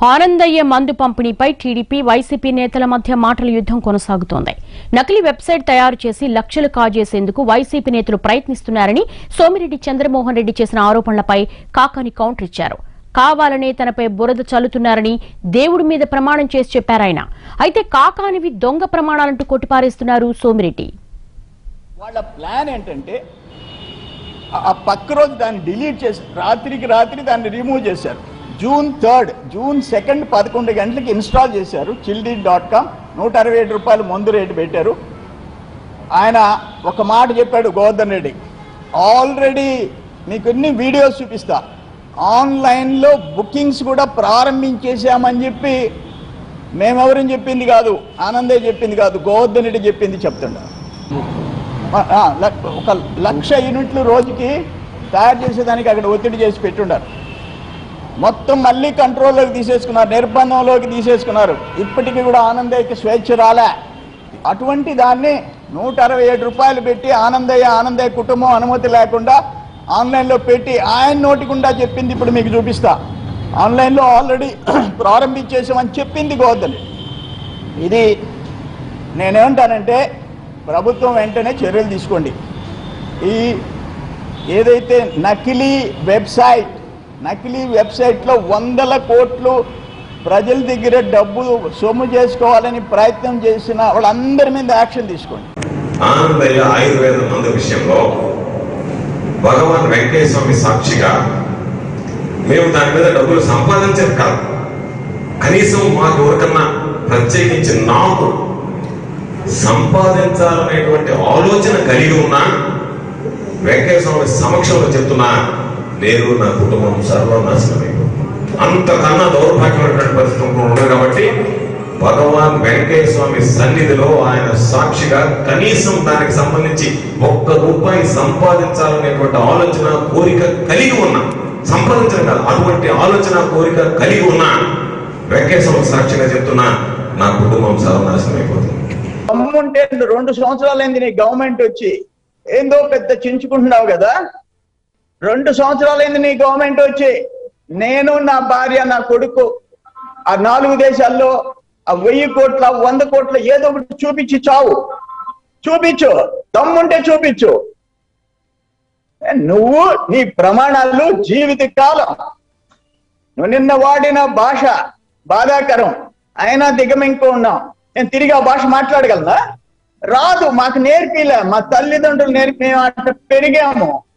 ఆనందయ్య మందు పంపిణీపై TDP YCP నేతల మధ్య మాటల యుద్ధం కొనసాగుతోంది నకిలీ వెబ్సైట్ తయారు చేసి లక్షలు కాజేసేందుకు వైసీపీ నేతలు ప్రయత్నిస్తున్నారని సోమిరెడ్డి చంద్రమోహన్ రెడ్డి చేసిన ఆరోపణలపై కాకాని కౌంటర్ ఇచ్చారు కావాలనే తనపై బురద చల్లుతున్నారని దేవుడి మీద ప్రమాణం చేసి చెప్పారాయన అయితే కాకానివి దొంగ ప్రమాణాలంటూ కొట్టిపారేస్తున్నారు సోమిరెడ్డి వాళ్ళ ప్లాన్ ఏంటంటే ఆ- ఆ పక్క రోజు దాన్ని డిలీట్ చేసి రాత్రికి రాత్రి దాన్ని రిమూవ్ చేశారు జూన్ థర్డ్ జూన్ సెకండ్ పదకొండు గంటలకి ఇన్స్టాల్ చేశారు చిల్డీ డాట్ కామ్ నూట అరవై ఏడు రూపాయలు మందు రేటు పెట్టారు ఆయన ఒక మాట చెప్పాడు గోవర్ధన్ రెడ్డి ఆల్రెడీ మీకు ఎన్ని వీడియోస్ చూపిస్తా ఆన్లైన్లో బుకింగ్స్ కూడా ప్రారంభించేసామని చెప్పి మేమెవరని చెప్పింది కాదు ఆనందే చెప్పింది కాదు గోవర్ధన్ రెడ్డి చెప్పింది చెప్తుండ ఆ, లక్- ఒక లక్ష యూనిట్లు రోజుకి తయారు చేసేదానికి అక్కడ ఒత్తిడి చేసి పెట్టుండారు మొత్తం మళ్ళీ కంట్రోల్లోకి తీసేసుకున్నారు నిర్బంధంలోకి తీసేసుకున్నారు ఇప్పటికీ కూడా ఆనందయ్యకి స్వేచ్ఛ రాలే అటువంటి దాన్ని నూట అరవై ఏడు రూపాయలు పెట్టి ఆనందయ్య ఆనందయ్య కుటుంబం అనుమతి లేకుండా ఆన్లైన్లో పెట్టి ఆయన నోటికుండా చెప్పింది ఇప్పుడు మీకు చూపిస్తా ఆన్లైన్లో ఆల్రెడీ ప్రారంభించేసామని చెప్పింది గోవర్ధన్ ఇది నేనేమంటానంటే ప్రభుత్వం వెంటనే చర్యలు తీసుకోండి ఈ ఏదైతే నకిలీ వెబ్సైట్ నకిలీ వెబ్సైట్లో వందల కోట్లు ప్రజల దగ్గర డబ్బు సొమ్ము చేసుకోవాలని ప్రయత్నం చేసిన వాళ్ళందరి మీద యాక్షన్ తీసుకోండి ఆనందయ్య ఆయుర్వేద మందు విషయంలో భగవాన్ వెంకటేశ్వర స్వామి సాక్షిగా మేము దాని మీద డబ్బులు సంపాదించేది కాదు కనీసం మాకు ఎవరికన్నా ప్రత్యేకించి నాకు సంపాదించాలనేటువంటి ఆలోచన కలిగి ఉన్నా వెంకటేశ్వర స్వామి సమక్షంలో చెప్తున్నా నేను నా కుటుంబం సర్వనాశనమైపోతుంది అంతకన్నా దౌర్భాగ్యమైనటువంటి పరిస్థితి ఉండదు కాబట్టి భగవాన్ వెంకటేశ్వర స్వామి సన్నిధిలో ఆయన సాక్షిగా కనీసం దానికి సంబంధించి ఒక్క రూపాయి సంపాదించాలనేటువంటి ఆలోచన కోరిక కలిగి ఉన్నా సంపాదించడం కాదు అటువంటి ఆలోచన కోరిక కలిగి ఉన్నా వెంకటేశ్వర స్వామి సాక్షిగా చెప్తున్నా నా కుటుంబం సర్వనాశనం అయిపోతుంది దమ్ముంటే రెండు సంవత్సరాలైంది నీ గవర్నమెంట్ వచ్చి ఏందో పెద్ద చించుకుంటున్నావు కదా రెండు సంవత్సరాలైంది నీ గవర్నమెంట్ వచ్చి నేను నా భార్య నా కొడుకు ఆ నాలుగు దేశాల్లో ఆ వెయ్యి కోట్ల వంద కోట్ల ఏదో ఒకటి చూపించి చావు చూపించు దమ్ముంటే చూపించు నువ్వు నీ ప్రమాణాలు జీవిత కాలం నువ్వు నిన్న వాడిన భాష బాధాకరం అయినా దిగమింకు ఉన్నాం నేను తిరిగి ఆ భాష మాట్లాడగలనా రాదు మాకు నేర్పిలే మా తల్లిదండ్రులు నేర్పి మేము అట్లా పెరిగాము